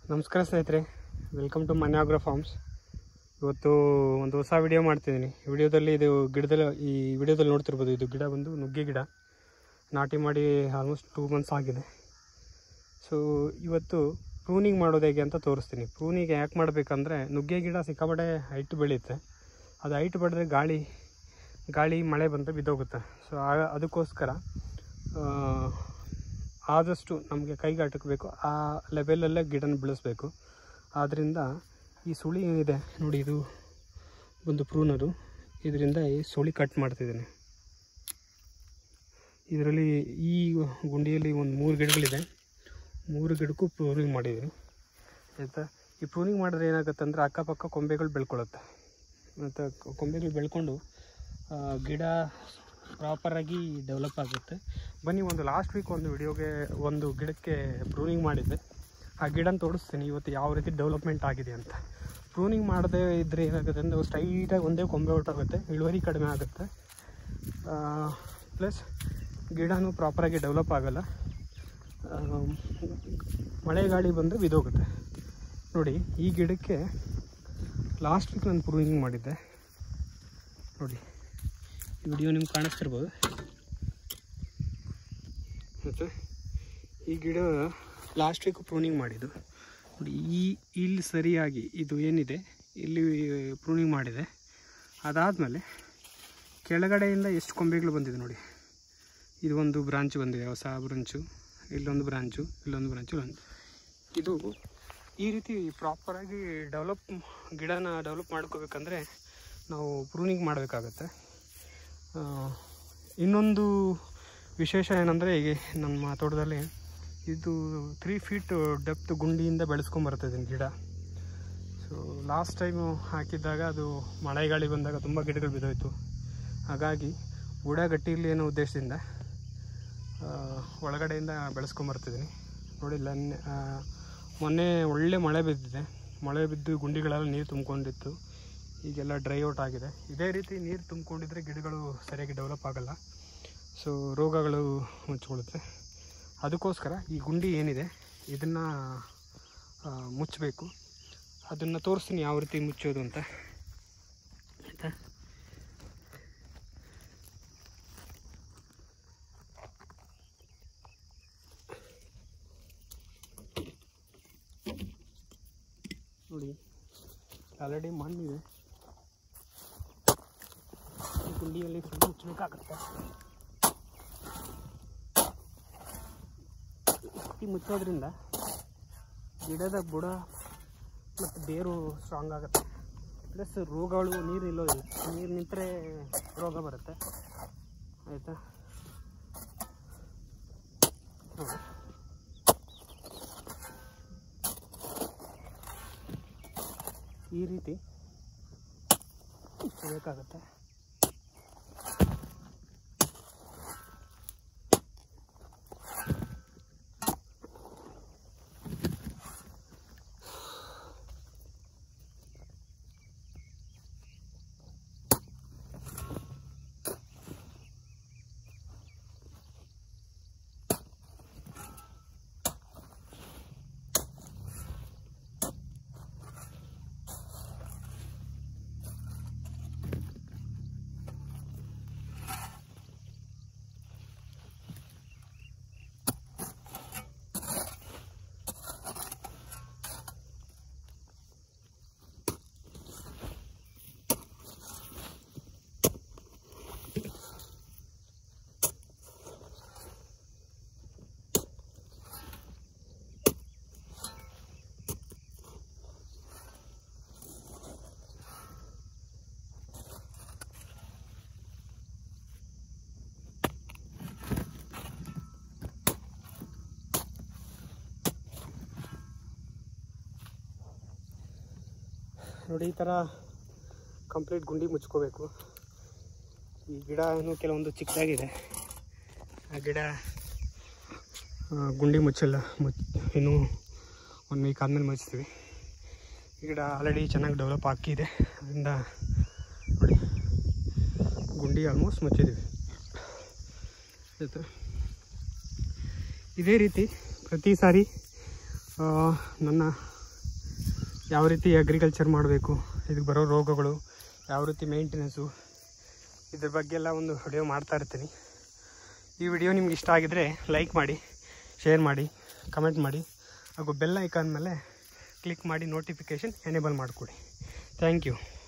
ನಮಸ್ಕಾರ ಸ್ನೇಹಿತರೆ welcome to ಮನ್ಯಾಗ್ರೋ forms ಇವತ್ತು ಒಂದು ಹೊಸ ವಿಡಿಯೋ ಮಾಡ್ತಿದ್ದೀನಿ ವಿಡಿಯೋದಲ್ಲಿ ಇದು ಗಿಡದಲ್ಲಿ ಈ ವಿಡಿಯೋದಲ್ಲಿ ನೋಡ್ತಿರ್ಬೋದು ಇದು ಗಿಡ ಬಂದು ನುಗ್ಗೆ ಗಿಡ ನಾಟಿ ಮಾಡಿ ಆಲ್ಮೋಸ್ಟ್ ಟೂ ಮಂತ್ಸ್ ಆಗಿದೆ ಸೊ ಇವತ್ತು ಪ್ರೂನಿಂಗ್ ಮಾಡೋದು ಹೇಗೆ ಅಂತ ತೋರಿಸ್ತೀನಿ ಪ್ರೂನಿಂಗ್ ಯಾಕೆ ಮಾಡಬೇಕಂದ್ರೆ ನುಗ್ಗೆ ಗಿಡ ಸಿಕ್ಕಾಪಟ್ಟೆ ಹೈಟ್ ಬೆಳೆಯುತ್ತೆ ಅದು ಹೈಟ್ ಬೆಳೆದ್ರೆ ಗಾಳಿ ಗಾಳಿ ಮಳೆ ಬಂದರೆ ಬಿದ್ದೋಗುತ್ತೆ ಸೊ ಅದಕ್ಕೋಸ್ಕರ ಆ, ಆದಷ್ಟು ನಮಗೆ ಕೈಗೆ ಅಟಕಬೇಕು ಆ ಲೆವೆಲಲ್ಲೇ ಗಿಡನ ಬೆಳೆಸ್ಬೇಕು ಆದ್ದರಿಂದ ಈ ಸುಳಿ ಏನಿದೆ ನೋಡಿ ಇದು ಒಂದು ಪ್ರೂನರು ಇದರಿಂದ ಈ ಸುಳಿ ಕಟ್ ಮಾಡ್ತಿದ್ದೀನಿ ಇದರಲ್ಲಿ ಈ ಗುಂಡಿಯಲ್ಲಿ ಒಂದು ಮೂರು ಗಿಡಗಳಿದೆ ಮೂರು ಗಿಡಕ್ಕೂ ಪ್ರೂನಿಂಗ್ ಮಾಡಿದ್ದೀನಿ ಆಯಿತಾ ಈ ಪ್ರೂನಿಂಗ್ ಮಾಡಿದ್ರೆ ಏನಾಗುತ್ತೆ ಅಂದರೆ ಅಕ್ಕಪಕ್ಕ ಕೊಂಬೆಗಳು ಬೆಳ್ಕೊಳ್ಳುತ್ತೆ ಮತ್ತು ಕೊಂಬೆಗಳು ಬೆಳ್ಕೊಂಡು ಆ, ಗಿಡ ಪ್ರಾಪರಾಗಿ ಡೆವಲಪ್ ಆಗುತ್ತೆ ಬನ್ನಿ ಒಂದು ಲಾಸ್ಟ್ ವೀಕ್ ಒಂದು ವಿಡಿಯೋಗೆ ಒಂದು ಗಿಡಕ್ಕೆ ಪ್ರೂನಿಂಗ್ ಮಾಡಿದ್ದೆ ಆ ಗಿಡನ ತೋರಿಸ್ತೀನಿ ಇವತ್ತು ಯಾವ ರೀತಿ ಡೆವಲಪ್ಮೆಂಟ್ ಆಗಿದೆ ಅಂತ ಪ್ರೂನಿಂಗ್ ಮಾಡದೇ ಇದ್ದರೆ ಏನಾಗುತ್ತೆ ಅಂದರೆ ಸ್ಟ್ರೈಟಾಗಿ ಒಂದೇ ಕೊಂಬೆ ಹೊರಟೋಗುತ್ತೆ ಇಳುವರಿ ಕಡಿಮೆ ಆಗುತ್ತೆ ಪ್ಲಸ್ ಗಿಡನೂ ಪ್ರಾಪರಾಗಿ ಡೆವಲಪ್ ಆಗಲ್ಲ ಆ, ಮಳೆ ಗಾಳಿ ಬಂದರೆ ಬಿದೋಗುತ್ತೆ ನೋಡಿ ಈ ಗಿಡಕ್ಕೆ ಲಾಸ್ಟ್ ವೀಕ್ ನಾನು ಪ್ರೂನಿಂಗ್ ಮಾಡಿದ್ದೆ ನೋಡಿ ಈ ವಿಡಿಯೋ ನಿಮ್ಗೆ ಕಾಣಿಸ್ತಿರ್ಬೋದು ಮತ್ತು ಈ ಗಿಡ ಲಾಸ್ಟ್ ವೀಕ್ ಪ್ರೂನಿಂಗ್ ಮಾಡಿದ್ದು ನೋಡಿ ಈ ಇಲ್ಲಿ ಸರಿಯಾಗಿ ಇದು ಏನಿದೆ ಇಲ್ಲಿ ಪ್ರೂನಿಂಗ್ ಮಾಡಿದೆ ಅದಾದಮೇಲೆ ಕೆಳಗಡೆಯಿಂದ ಎಷ್ಟು ಕೊಂಬೆಗಳು ಬಂದಿದೆ ನೋಡಿ ಇದು ಒಂದು ಬ್ರಾಂಚ್ ಬಂದಿದೆ ಹೊಸ ಬ್ರಾಂಚು ಇಲ್ಲೊಂದು ಬ್ರಾಂಚು ಇಲ್ಲೊಂದು ಬ್ರಾಂಚು ಇಲ್ಲೊಂದು ಇದು ಈ ರೀತಿ ಪ್ರಾಪರಾಗಿ ಡೆವಲಪ್ ಗಿಡನ ಡೆವಲಪ್ ಮಾಡ್ಕೋಬೇಕಂದ್ರೆ ನಾವು ಪ್ರೂನಿಂಗ್ ಮಾಡಬೇಕಾಗತ್ತೆ ಆ, ಇನ್ನೊಂದು ವಿಶೇಷ ಏನಂದರೆ ಈಗ ನಮ್ಮ ತೋಟದಲ್ಲಿ ಇದು ತ್ರೀ ಫೀಟ್ ಡೆಪ್ತ್ ಗುಂಡಿಯಿಂದ ಬೆಳೆಸ್ಕೊಂಬರ್ತಿದ್ದೀನಿ ಗಿಡ ಸೊ ಲಾಸ್ಟ್ ಟೈಮು ಹಾಕಿದ್ದಾಗ ಅದು ಮಳೆ ಗಾಳಿ ಬಂದಾಗ ತುಂಬ ಗಿಡಗಳು ಬಿದ್ದೋಯ್ತು ಹಾಗಾಗಿ ಬುಡ ಗಟ್ಟಿರಲಿ ಅನ್ನೋ ಉದ್ದೇಶದಿಂದ ಆ, ಒಳಗಡೆಯಿಂದ ಬೆಳೆಸ್ಕೊಂಬರ್ತಿದ್ದೀನಿ ನೋಡಿ ಲನ್ನೆ ಆ, ಮೊನ್ನೆ ಒಳ್ಳೆ ಮಳೆ ಬಿದ್ದಿದೆ ಮಳೆ ಬಿದ್ದು ಗುಂಡಿಗಳೆಲ್ಲ ನೀರು ತುಂಬ್ಕೊಂಡಿತ್ತು ಈಗೆಲ್ಲ ಡ್ರೈ ಔಟ್ ಆಗಿದೆ ಇದೇ ರೀತಿ ನೀರು ತುಂಬಿಕೊಂಡಿದ್ರೆ ಗಿಡಗಳು ಸರಿಯಾಗಿ ಡೆವಲಪ್ ಆಗಲ್ಲ ಸೊ ರೋಗಗಳು ಮುಚ್ಚಿಕೊಳ್ಳುತ್ತೆ ಅದಕ್ಕೋಸ್ಕರ ಈ ಗುಂಡಿ ಏನಿದೆ ಇದನ್ನು ಮುಚ್ಚಬೇಕು ಅದನ್ನು ತೋರಿಸ್ತೀನಿ ಯಾವ ರೀತಿ ಮುಚ್ಚೋದು ಅಂತ ಆಯಿತಾ ನೋಡಿ ಆಲ್ರೆಡಿ ಮಣ್ಣಿದೆ ಈ ಗುಂಡಿಯಲ್ಲಿ ಫುಲ್ ಮುಚ್ಚಬೇಕಾಗತ್ತೆ ಈ ಮುಚ್ಚೋದ್ರಿಂದ ಗಿಡದ ಬುಡ ಮತ್ತು ಬೇರು ಸ್ಟ್ರಾಂಗ್ ಆಗುತ್ತೆ ಪ್ಲಸ್ ರೋಗಗಳು ನೀರು ನಿಲ್ಲೋದಿಲ್ಲ ನೀರು ನಿಂತರೆ ರೋಗ ಬರುತ್ತೆ ಆಯಿತಾ ನೋಡಿ ಈ ರೀತಿ ಬೇಕಾಗುತ್ತೆ ನೋಡಿ ಈ ಥರ ಕಂಪ್ಲೀಟ್ ಗುಂಡಿ ಮುಚ್ಕೋಬೇಕು ಈ ಗಿಡ ಏನು ಕೆಲವೊಂದು ಚಿಕ್ಕದಾಗಿದೆ ಆ ಗಿಡ ಆ, ಗುಂಡಿ ಮುಚ್ಚಲ್ಲ ಮುಚ್ ಇನ್ನೂ ಒಂದು ವೀಕ್ ಆದಮೇಲೆ ಮುಚ್ತೀವಿ ಈ ಗಿಡ ಆಲ್ರೆಡಿ ಚೆನ್ನಾಗಿ ಡೆವಲಪ್ ಆಗಿದೆ ಅದರಿಂದ ನೋಡಿ ಗುಂಡಿ ಆಲ್ಮೋಸ್ಟ್ ಮುಚ್ಚಿದ್ದೀವಿ ಆಯಿತಾ ಇದೇ ರೀತಿ ಪ್ರತಿ ಸಾರಿ ಆ, ನನ್ನ ಯಾವ ರೀತಿ ಅಗ್ರಿಕಲ್ಚರ್ ಮಾಡಬೇಕು ಇದಕ್ಕೆ ಬರೋ ರೋಗಗಳು ಯಾವ ರೀತಿ ಮೇಂಟೆನೆನ್ಸು ಇದ್ರ ಬಗ್ಗೆ ಎಲ್ಲ ಒಂದು ವಿಡಿಯೋ ಮಾಡ್ತಾ ಇರ್ತೀನಿ ಈ ವಿಡಿಯೋ ನಿಮ್ಗೆ ಇಷ್ಟ ಆಗಿದರೆ ಲೈಕ್ ಮಾಡಿ ಶೇರ್ ಮಾಡಿ ಕಮೆಂಟ್ ಮಾಡಿ ಹಾಗೂ ಬೆಲ್ ಐಕಾನ್ ಮೇಲೆ ಕ್ಲಿಕ್ ಮಾಡಿ ನೋಟಿಫಿಕೇಷನ್ ಎನೇಬಲ್ ಮಾಡಿಕೊಡಿ ಥ್ಯಾಂಕ್ ಯು